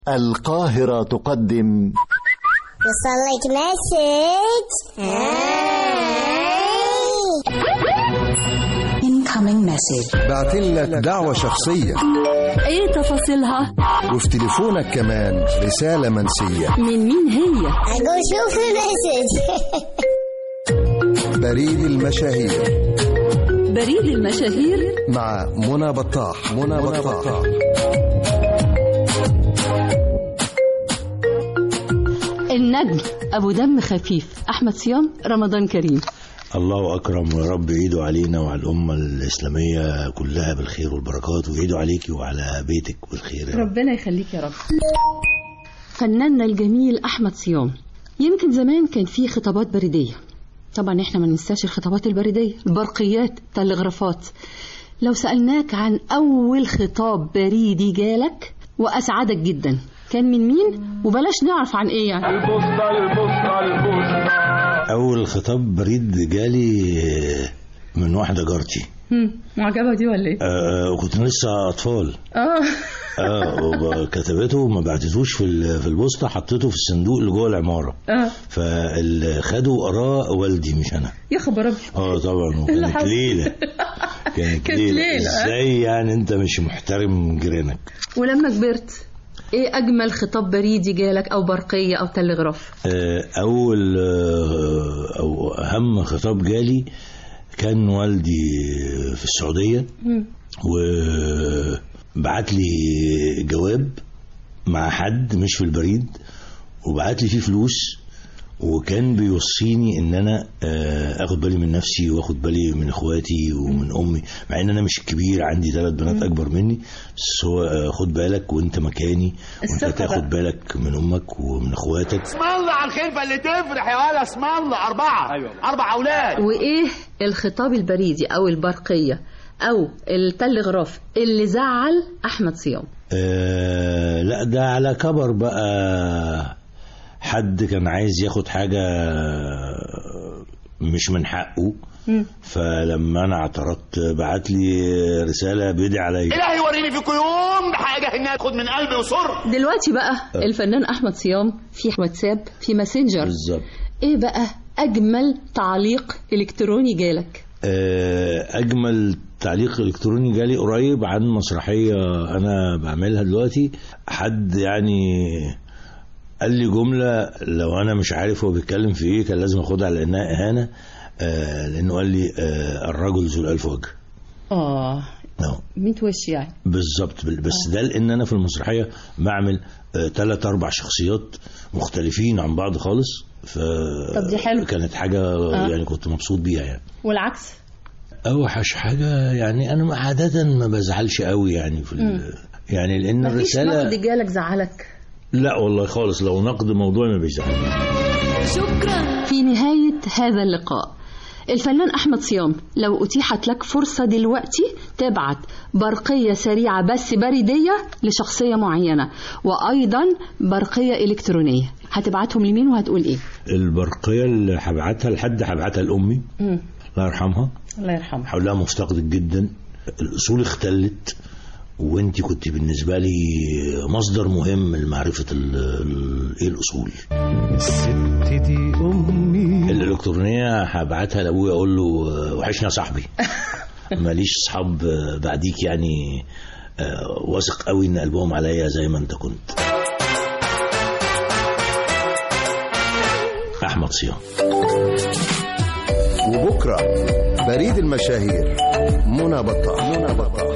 القاهرة تقدم وصلك مسج incoming message بعتين لك دعوة شخصية ايه تفاصيلها وفي تليفونك كمان رسالة منسية من مين هي أقول شوف المسج بريد المشاهير بريد المشاهير مع منى بطاح منى بطاح النجم ابو دم خفيف احمد صيام رمضان كريم الله أكرم ويا رب يعيدوا علينا وعلى الأمة الإسلامية كلها بالخير والبركات ويعيدوا عليكي وعلى بيتك بالخير يا رب ربنا يخليك يا رب فناننا الجميل احمد صيام يمكن زمان كان في خطابات بريديه طبعا احنا ما ننساش الخطابات البريديه البرقيات التلغرافات لو سالناك عن اول خطاب بريدي جالك واسعدك جدا كان من مين وبلاش نعرف عن ايه يعني أول خطاب بريد جالي من واحدة جارتي هم، معجبه دي ولا ايه آه كنت لسه أطفال اه اه وكتبته وما بعتتوش في ال- في البوسطة حطيته في الصندوق اللي جوه العمارة اه فاللي خده قراه والدي مش أنا يا خبر ابيض اه طبعا اللي وكانت حصل؟ ليلة كانت كانت ليلة ليلة، آه. ازاي يعني انت مش محترم جيرانك ولما كبرت ايه اجمل خطاب بريدي جالك او برقيه او تلغراف آه، اول آه، او اهم خطاب جالي كان والدي في السعوديه وبعت لي جواب مع حد مش في البريد وبعت لي فيه فلوس وكان بيوصيني ان انا آه، اخد بالي من نفسي واخد بالي من اخواتي ومن امي مع ان انا مش الكبير عندي ثلاث بنات اكبر مني بس هو آه، خد بالك وانت مكاني وانت الثقة تاخد بقى. بالك من امك ومن اخواتك اسم الله على الخلفه اللي تفرح يا ولا اسم الله اربعه ايوه اربع اولاد وايه الخطاب البريدي او البرقيه او التلغراف اللي زعل احمد صيام آه لا ده على كبر بقى حد كان عايز ياخد حاجة مش من حقه فلما انا اعترضت بعت لي رسالة بيدي عليا الهي وريني فيكم يوم بحاجه انها تاخد من قلبي وصر دلوقتي بقى الفنان احمد صيام في واتساب في ماسنجر بالظبط ايه بقى اجمل تعليق الكتروني جالك آه، اجمل تعليق الكتروني جالي قريب عن مسرحيه انا بعملها دلوقتي حد يعني قال لي جمله لو انا مش عارف هو بيتكلم في ايه كان لازم اخدها على انها اهانه آه، لانه قال لي آه، الرجل ذو الالف وجه اه نعم. 100 وش يعني بالظبط بال- بس ده لان انا في المسرحيه بعمل ثلاث اربع شخصيات مختلفين عن بعض خالص ف طب دي حلو. كانت حاجه يعني كنت مبسوط بيها يعني والعكس اوحش حاجه يعني انا عاده ما بزعلش قوي يعني في ال... يعني لان مفيش نقد الرساله جالك زعلك لا والله خالص لو نقد موضوع ما بيزعلني في نهاية هذا اللقاء الفنان أحمد صيام لو أتيحت لك فرصة دلوقتي تبعت برقية سريعة بس بريدية لشخصية معينة وأيضا برقية إلكترونية هتبعتهم لمين وهتقول إيه؟ البرقيه اللي هبعتها لحد هبعتها لامي الله يرحمها الله يرحمه هقول لها مفتقدك جدا الاصول اختلت وانت كنت بالنسبه لي مصدر مهم لمعرفه ال- ال- ايه الاصول الست دي أمي الالكترونيه هبعتها لابويا اقول له آه، وحشنا يا صاحبي ماليش اصحاب آه، بعديك يعني آه، واثق قوي ان قلبهم عليا زي ما انت كنت احمد صيام وبكرة بريد المشاهير منى بطاح منى بطاح